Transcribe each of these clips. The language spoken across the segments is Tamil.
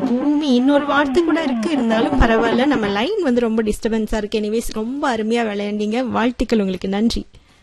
பூமி இன்னொரு வார்த்தை கூட இருக்கு இருந்தாலும் பரவாயில்ல நம்ம லைன் வந்து ரொம்ப டிஸ்டர்பன்ஸா இருக்கு எனிவேஸ் ரொம்ப அருமையா விளையாண்டீங்க வாழ்த்துக்கள் உங்களுக்கு நன்றி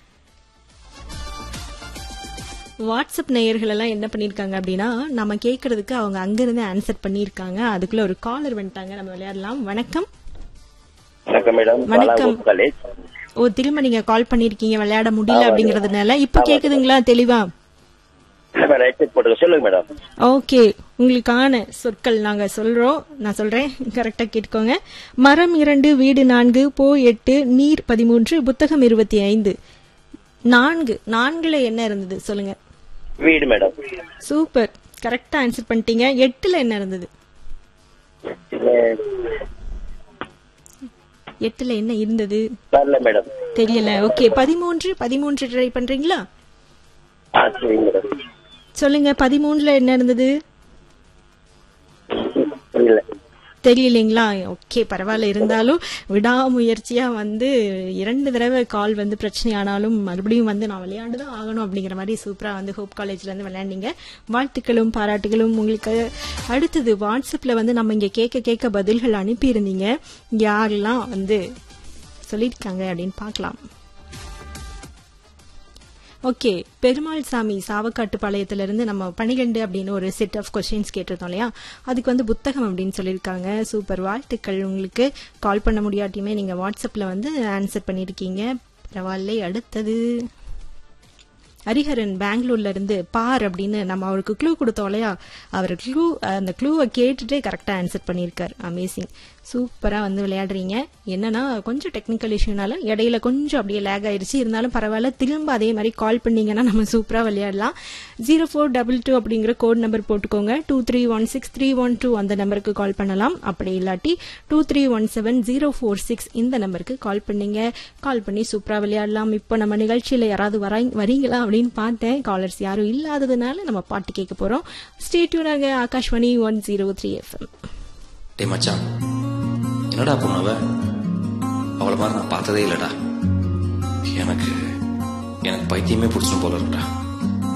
வாட்ஸ்அப் நேயர்கள் எல்லாம் என்ன பண்ணிருக்காங்க அப்படின்னா நம்ம கேக்குறதுக்கு அவங்க அங்கிருந்து ஆன்சர் பண்ணிருக்காங்க அதுக்குள்ள ஒரு காலர் வந்துட்டாங்க நம்ம விளையாடலாம் வணக்கம் வணக்கம் மேடம் வணக்கம். காலேஜ் ஓ திரும்ப நீங்க கால் பண்ணிருக்கீங்க விளையாட முடியல அப்படிங்கறதுனால இப்ப கேக்குதுங்களா தெளிவா ரைட் சைட் போட்டுக்க சொல்லுங்க மேடம் ஓகே உங்களுக்கான சொற்கள் நாங்க சொல்றோம் நான் சொல்றேன் கரெக்டா கேட்டுக்கோங்க மரம் இரண்டு வீடு நான்கு போ எட்டு நீர் பதிமூன்று புத்தகம் இருபத்தி ஐந்து நான்கு நான்குல என்ன இருந்தது சொல்லுங்க வீடு மேடம் சூப்பர் கரெக்டா ஆன்சர் பண்ணிட்டீங்க எட்டுல என்ன இருந்தது எட்டுல என்ன இருந்தது வரல மேடம் தெரியல ஓகே பதிமூன்று பதிமூன்று ட்ரை பண்றீங்களா ஆ சரிங்க மேடம் சொல்லுங்க பதிமூணுல என்ன இருந்தது புரியல தெரியலைங்களா ஓகே பரவாயில்ல இருந்தாலும் விடாமுயற்சியா வந்து இரண்டு தடவை கால் வந்து பிரச்சனை ஆனாலும் மறுபடியும் வந்து நான் விளையாண்டு தான் ஆகணும் அப்படிங்கிற மாதிரி சூப்பரா வந்து ஹோப் காலேஜ்ல இருந்து விளையாண்டீங்க வாழ்த்துக்களும் பாராட்டுகளும் உங்களுக்கு அடுத்தது வாட்ஸ்அப்ல வந்து நம்ம இங்க கேட்க கேட்க பதில்கள் அனுப்பியிருந்தீங்க யாரெல்லாம் வந்து சொல்லியிருக்காங்க அப்படின்னு பார்க்கலாம் ஓகே பெருமாள் சாமி சாவக்காட்டு பாளையத்திலிருந்து நம்ம பனிரெண்டு அப்படின்னு ஒரு செட் ஆஃப் கொஸ்டின்ஸ் கேட்டிருந்தோம் இல்லையா அதுக்கு வந்து புத்தகம் அப்படின்னு சொல்லியிருக்காங்க சூப்பர் வாழ்த்துக்கள் உங்களுக்கு கால் பண்ண முடியாட்டியுமே நீங்க வாட்ஸ்அப்ல வந்து ஆன்சர் பண்ணியிருக்கீங்க பரவாயில்லை அடுத்தது ஹரிஹரன் பெங்களூர்ல இருந்து பார் அப்படின்னு நம்ம அவருக்கு க்ளூ கொடுத்தோம் இல்லையா அவர் க்ளூ அந்த க்ளூவை கேட்டுட்டு கரெக்டா ஆன்சர் பண்ணியிருக்காரு அமேசிங் சூப்பரா வந்து விளையாடுறீங்க என்னன்னா கொஞ்சம் டெக்னிக்கல் இஷ்யூனால இடையில கொஞ்சம் அப்படியே லேக் ஆயிருச்சு இருந்தாலும் பரவாயில்ல திரும்ப அதே மாதிரி கால் பண்ணீங்கன்னா நம்ம சூப்பரா விளையாடலாம் ஜீரோ ஃபோர் டபுள் டூ அப்படிங்கிற கோட் நம்பர் போட்டுக்கோங்க two three one six three one two அந்த நம்பருக்கு கால் பண்ணலாம் அப்படி இல்லாட்டி two three one seven zero four six இந்த நம்பருக்கு கால் பண்ணீங்க கால் பண்ணி சூப்பரா விளையாடலாம் இப்போ நம்ம நிகழ்ச்சியில யாராவது வராங்க வரீங்களா அப்படின்னு பார்த்தேன் காலர்ஸ் யாரும் இல்லாததுனால நம்ம பாட்டு கேட்க போறோம் ஸ்டேட்யூனாக Akashvani one zero three FM டே மச்சான் என்னடா பொண்ணவ அவளை மாதிரி நான் பார்த்ததே இல்லடா எனக்கு எனக்கு பைத்தியமே பிடிச்சும் போல இருக்குடா